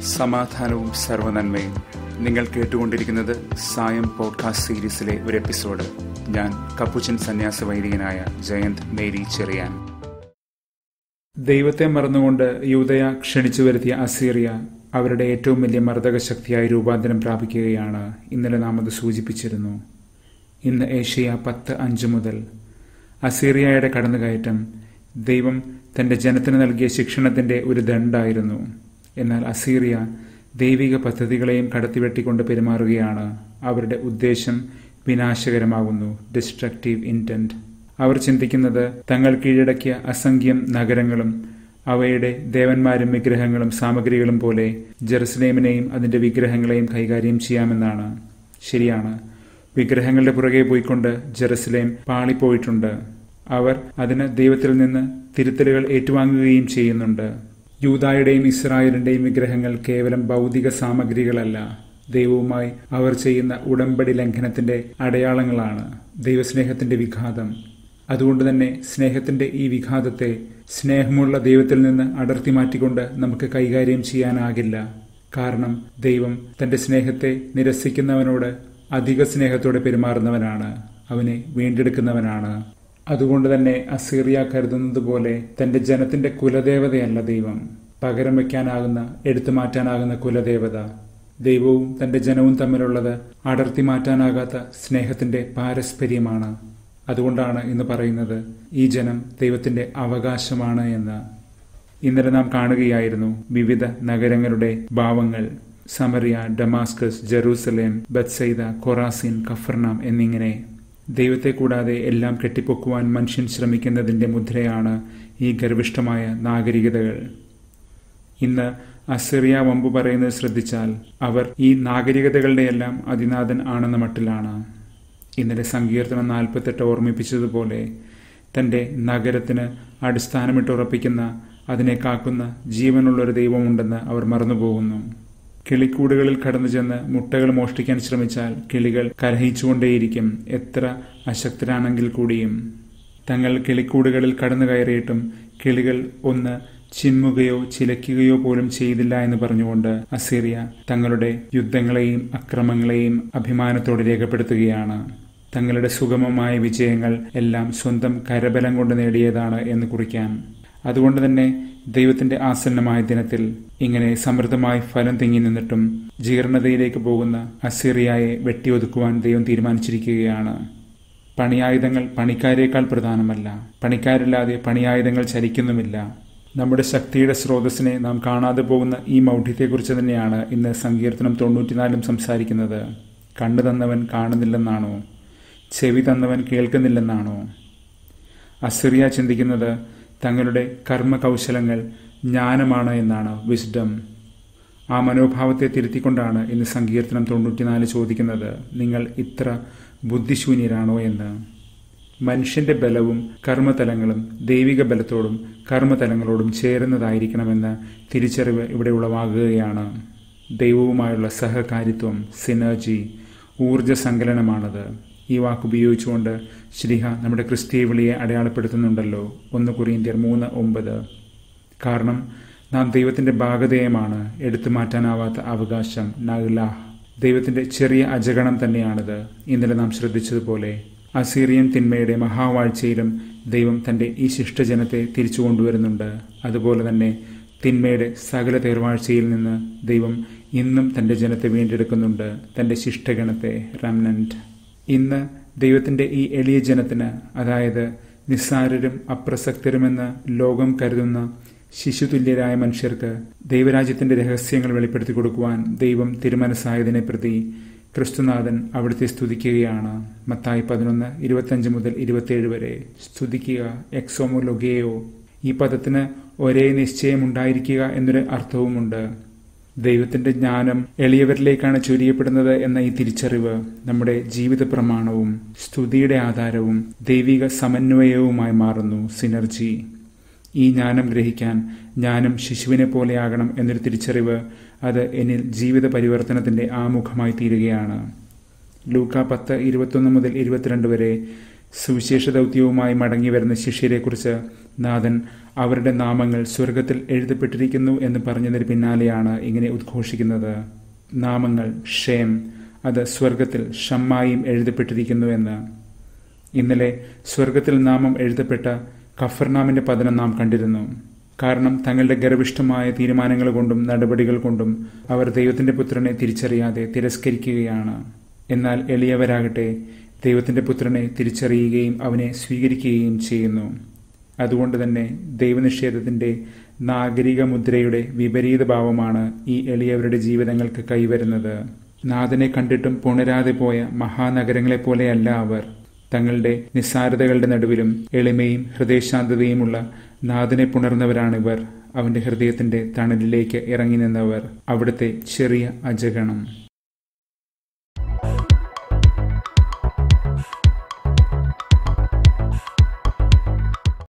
സമാധാനവും സർവനന്മയും നിങ്ങൾ കേട്ടുകൊണ്ടിരിക്കുന്നത് സായം പോഡ്കാസ്റ്റ് സീരീസിലെ ഒരു എപ്പിസോഡ് ഞാൻ കപ്പുച്ചൻ സന്യാസ വൈദികനായ ജയന്ത് മേരി ചെറിയാൻ ദൈവത്തെ മറന്നുകൊണ്ട് യൂതയ ക്ഷണിച്ചു വരുത്തിയ അസീറിയ അവരുടെ ഏറ്റവും വലിയ മർദ്ദക ശക്തിയായി രൂപാന്തരം പ്രാപിക്കുകയാണ് ഇന്നലെ നാം അത് സൂചിപ്പിച്ചിരുന്നു ഇന്ന് ഏഷ്യ പത്ത് അഞ്ച് മുതൽ അസീറിയയുടെ കടന്നുകയറ്റം ദൈവം തന്റെ ജനത്തിന് നൽകിയ ശിക്ഷണത്തിന്റെ ഒരു ദണ്ടായിരുന്നു എന്നാൽ അസീറിയ ദൈവിക പദ്ധതികളെയും കടത്തിവെട്ടിക്കൊണ്ട് പെരുമാറുകയാണ് അവരുടെ ഉദ്ദേശം വിനാശകരമാകുന്നു ഡിസ്ട്രക്റ്റീവ് ഇൻറ്റന്റ് അവർ ചിന്തിക്കുന്നത് തങ്ങൾ കീഴടക്കിയ അസംഖ്യം നഗരങ്ങളും അവയുടെ ദേവന്മാരും വിഗ്രഹങ്ങളും സാമഗ്രികളും പോലെ ജെറുസലേമിനെയും അതിന്റെ വിഗ്രഹങ്ങളെയും കൈകാര്യം ചെയ്യാമെന്നാണ് ശരിയാണ് വിഗ്രഹങ്ങളുടെ പുറകെ പോയിക്കൊണ്ട് ജെറുസലേം പാളിപ്പോയിട്ടുണ്ട് അവർ അതിന് ദൈവത്തിൽ നിന്ന് തിരുത്തലുകൾ ഏറ്റുവാങ്ങുകയും ചെയ്യുന്നുണ്ട് യൂതായുടെയും ഇസ്രായേലിന്റെയും വിഗ്രഹങ്ങൾ കേവലം ഭൗതിക സാമഗ്രികളല്ല ദൈവവുമായി അവർ ചെയ്യുന്ന ഉടമ്പടി ലംഘനത്തിന്റെ അടയാളങ്ങളാണ് ദൈവസ്നേഹത്തിന്റെ വിഘാതം അതുകൊണ്ട് തന്നെ സ്നേഹത്തിന്റെ ഈ വിഘാതത്തെ സ്നേഹമുള്ള ദൈവത്തിൽ നിന്ന് അടർത്തി മാറ്റിക്കൊണ്ട് നമുക്ക് കൈകാര്യം ചെയ്യാനാകില്ല കാരണം ദൈവം തന്റെ സ്നേഹത്തെ നിരസിക്കുന്നവനോട് അധിക സ്നേഹത്തോടെ പെരുമാറുന്നവനാണ് അവനെ വീണ്ടെടുക്കുന്നവനാണ് അതുകൊണ്ട് തന്നെ അസീറിയ കരുതുന്നത് പോലെ തന്റെ ജനത്തിന്റെ കുലദേവതയല്ല ദൈവം പകരം വയ്ക്കാനാകുന്ന എടുത്തു മാറ്റാനാകുന്ന കുലദേവത ദൈവവും തന്റെ ജനവും തമ്മിലുള്ളത് അടർത്തി മാറ്റാനാകാത്ത സ്നേഹത്തിന്റെ പാരസ്പര്യമാണ് അതുകൊണ്ടാണ് ഇന്ന് പറയുന്നത് ഈ ജനം ദൈവത്തിന്റെ അവകാശമാണ് എന്ന് ഇന്നലെ നാം കാണുകയായിരുന്നു വിവിധ നഗരങ്ങളുടെ ഭാവങ്ങൾ Samaria Damascus Jerusalem Bethsaida Chorazin Capernaum എന്നിങ്ങനെ ദൈവത്തെ കൂടാതെ എല്ലാം കെട്ടിപ്പൊക്കുവാൻ മനുഷ്യൻ ശ്രമിക്കുന്നതിന്റെ മുദ്രയാണ് ഈ ഗർവിഷ്ഠമായ നാഗരികതകൾ ഇന്ന് അസിറിയ വമ്പു പറയുന്നത് ശ്രദ്ധിച്ചാൽ അവർ ഈ നാഗരികതകളുടെയെല്ലാം അതിനാഥൻ ആണെന്ന മട്ടിലാണ് ഇന്നലെ സങ്കീർത്തനം നാൽപ്പത്തെട്ട് ഓർമ്മിപ്പിച്ചതുപോലെ തന്റെ നഗരത്തിന് അടിസ്ഥാനമിട്ടുറപ്പിക്കുന്ന അതിനെ കാക്കുന്ന ജീവനുള്ളൊരു ദൈവമുണ്ടെന്ന് അവർ മറന്നുപോകുന്നു കിളിക്കൂടുകളിൽ കടന്നു ചെന്ന് മുട്ടകൾ മോഷ്ടിക്കാൻ ശ്രമിച്ചാൽ കിളികൾ കലഹിച്ചുകൊണ്ടേയിരിക്കും എത്ര അശക്തരാണെങ്കിൽ കൂടിയും തങ്ങൾ കിളിക്കൂടുകളിൽ കടന്നു കയറിയിട്ടും കിളികൾ ഒന്ന് ചിമ്മുകയോ ചിലയ്ക്കുകയോ പോലും ചെയ്തില്ല എന്ന് പറഞ്ഞുകൊണ്ട് അസീറിയ തങ്ങളുടെ യുദ്ധങ്ങളെയും അക്രമങ്ങളെയും അഭിമാനത്തോടെ രേഖപ്പെടുത്തുകയാണ് തങ്ങളുടെ സുഗമമായ വിജയങ്ങൾ എല്ലാം സ്വന്തം കരബലം കൊണ്ട് നേടിയതാണ് എന്ന് കുറിക്കാൻ അതുകൊണ്ട് തന്നെ ദൈവത്തിന്റെ ആസന്നമായ ദിനത്തിൽ ഇങ്ങനെ സമൃദ്ധമായി ഫലം തിങ്ങി നിന്നിട്ടും ജീർണതയിലേക്ക് പോകുന്ന അസീറിയായെ വെട്ടിയൊതുക്കുവാൻ ദൈവം തീരുമാനിച്ചിരിക്കുകയാണ് പണിയായുധങ്ങൾ പണിക്കാരേക്കാൾ പ്രധാനമല്ല പണിക്കാരില്ലാതെ പണിയായുധങ്ങൾ ചലിക്കുന്നുമില്ല നമ്മുടെ ശക്തിയുടെ സ്രോതസ്സിനെ നാം കാണാതെ പോകുന്ന ഈ മൗഢ്യത്തെക്കുറിച്ച് തന്നെയാണ് ഇന്ന് സങ്കീർത്തനം തൊണ്ണൂറ്റിനാലും സംസാരിക്കുന്നത് കണ്ണു തന്നവൻ കാണുന്നില്ലെന്നാണോ ചെവി തന്നവൻ കേൾക്കുന്നില്ലെന്നാണോ അസിറിയ ചിന്തിക്കുന്നത് തങ്ങളുടെ കർമ്മകൗശലങ്ങൾ ജ്ഞാനമാണ് എന്നാണ് വിസ്ഡം ആ മനോഭാവത്തെ തിരുത്തിക്കൊണ്ടാണ് ഇന്ന് സങ്കീർത്തനം തൊണ്ണൂറ്റിനാല് ചോദിക്കുന്നത് നിങ്ങൾ ഇത്ര ബുദ്ധിശൂന്യരാണോ എന്ന് മനുഷ്യന്റെ ബലവും കർമ്മതലങ്ങളും ദൈവിക ബലത്തോടും കർമ്മതലങ്ങളോടും ചേരുന്നതായിരിക്കണമെന്ന തിരിച്ചറിവ് ഇവിടെ ഉളവാകുകയാണ് ദൈവവുമായുള്ള സഹകാരിത്വം സിനർജി ഊർജ സങ്കലനമാണത് ഈ വാക്കുപയോഗിച്ചുകൊണ്ട് ശ്രീഹ നമ്മുടെ ക്രിസ്തീയ വിളിയെ അടയാളപ്പെടുത്തുന്നുണ്ടല്ലോ ഒന്ന് കുറിയന്ത്യർ മൂന്ന് ഒമ്പത് കാരണം നാം ദൈവത്തിന്റെ ഭാഗധേയമാണ് എടുത്തു മാറ്റാനാവാത്ത അവകാശം നഗ്ലാഹ് ദൈവത്തിന്റെ ചെറിയ അജഗണം തന്നെയാണിത് ഇന്നലെ നാം ശ്രദ്ധിച്ചതുപോലെ അസീറിയൻ തിന്മയുടെ മഹാവാഴ്ചയിലും ദൈവം തന്റെ ഈ ശിഷ്ടജനത്തെ തിരിച്ചു കൊണ്ടുവരുന്നുണ്ട് അതുപോലെ തന്നെ തിന്മയുടെ സകല തേർവാഴ്ചയിൽ നിന്ന് ദൈവം ഇന്നും തന്റെ ജനത്തെ വീണ്ടെടുക്കുന്നുണ്ട് തന്റെ ശിഷ്ടഗണത്തെ റംനന്റ് ഇന്ന് ദൈവത്തിന്റെ ഈ എളിയ ജനത്തിന് അതായത് നിസ്സാരരും അപ്രസക്തരുമെന്ന് ലോകം കരുതുന്ന ശിശുതുല്യരായ മനുഷ്യർക്ക് ദൈവരാജ്യത്തിന്റെ രഹസ്യങ്ങൾ വെളിപ്പെടുത്തി കൊടുക്കുവാൻ ദൈവം തിരുമനസായതിനെ പ്രതി ക്രിസ്തുനാഥൻ അവിടുത്തെ സ്തുതിക്കുകയാണ് മത്തായി പതിനൊന്ന് ഇരുപത്തഞ്ച് മുതൽ ഇരുപത്തിയേഴ് വരെ സ്തുതിക്കുക എക്സോമോ ലൊഗേയോ ഈ പദത്തിന് ഒരേ നിശ്ചയമുണ്ടായിരിക്കുക എന്നൊരു അർത്ഥവുമുണ്ട് ദൈവത്തിന്റെ ജ്ഞാനം എളിയവരിലേക്കാണ് ചൊരിയപ്പെടുന്നത് എന്ന ഈ തിരിച്ചറിവ് നമ്മുടെ ജീവിത പ്രമാണവും സ്തുതിയുടെ ആധാരവും ദൈവിക സമന്വയവുമായി മാറുന്നു സിനർജി ഈ ജ്ഞാനം ഗ്രഹിക്കാൻ ജ്ഞാനം ശിശുവിനെ പോലെയാകണം എന്നൊരു തിരിച്ചറിവ് അത് എന്നിൽ ജീവിത പരിവർത്തനത്തിന്റെ ആമുഖമായി തീരുകയാണ് ലൂക്ക പത്ത് ഇരുപത്തൊന്ന് മുതൽ ഇരുപത്തിരണ്ട് വരെ സുവിശേഷ ദൗത്യവുമായി മടങ്ങി വരുന്ന ശിഷ്യരെക്കുറിച്ച് നാഥൻ അവരുടെ നാമങ്ങൾ സ്വർഗത്തിൽ എഴുതപ്പെട്ടിരിക്കുന്നു എന്ന് പറഞ്ഞതിന് പിന്നാലെയാണ് ഇങ്ങനെ ഉദ്ഘോഷിക്കുന്നത് നാമങ്ങൾ ഷേം അത് സ്വർഗത്തിൽ ഷമ്മായും എഴുതപ്പെട്ടിരിക്കുന്നു എന്ന് ഇന്നലെ സ്വർഗത്തിൽ നാമം എഴുതപ്പെട്ട കഫർനാമിന്റെ പതനം നാം കണ്ടിരുന്നു കാരണം തങ്ങളുടെ ഗർഭിഷ്ഠമായ തീരുമാനങ്ങൾ കൊണ്ടും നടപടികൾ കൊണ്ടും അവർ ദൈവത്തിന്റെ പുത്രനെ തിരിച്ചറിയാതെ തിരസ്കരിക്കുകയാണ് എന്നാൽ എളിയവരാകട്ടെ ദൈവത്തിന്റെ പുത്രനെ തിരിച്ചറിയുകയും അവനെ സ്വീകരിക്കുകയും ചെയ്യുന്നു അതുകൊണ്ട് തന്നെ ദൈവനിഷേധത്തിന്റെ നാഗരിക മുദ്രയുടെ വിപരീത ഭാവമാണ് ഈ എളിയവരുടെ ജീവിതങ്ങൾക്ക് കൈവരുന്നത് നാഥനെ കണ്ടിട്ടും പുണരാതെ പോയ മഹാനഗരങ്ങളെപ്പോലെയല്ല അവർ തങ്ങളുടെ നിസ്സാരതകളുടെ നടുവിലും എളിമയും ഹൃദയശാന്തതയുമുള്ള നാഥനെ പുണർന്നവരാണിവർ അവന്റെ ഹൃദയത്തിന്റെ തണലിലേക്ക് ഇറങ്ങി നിന്നവർ അവിടുത്തെ ചെറിയ അജഗണം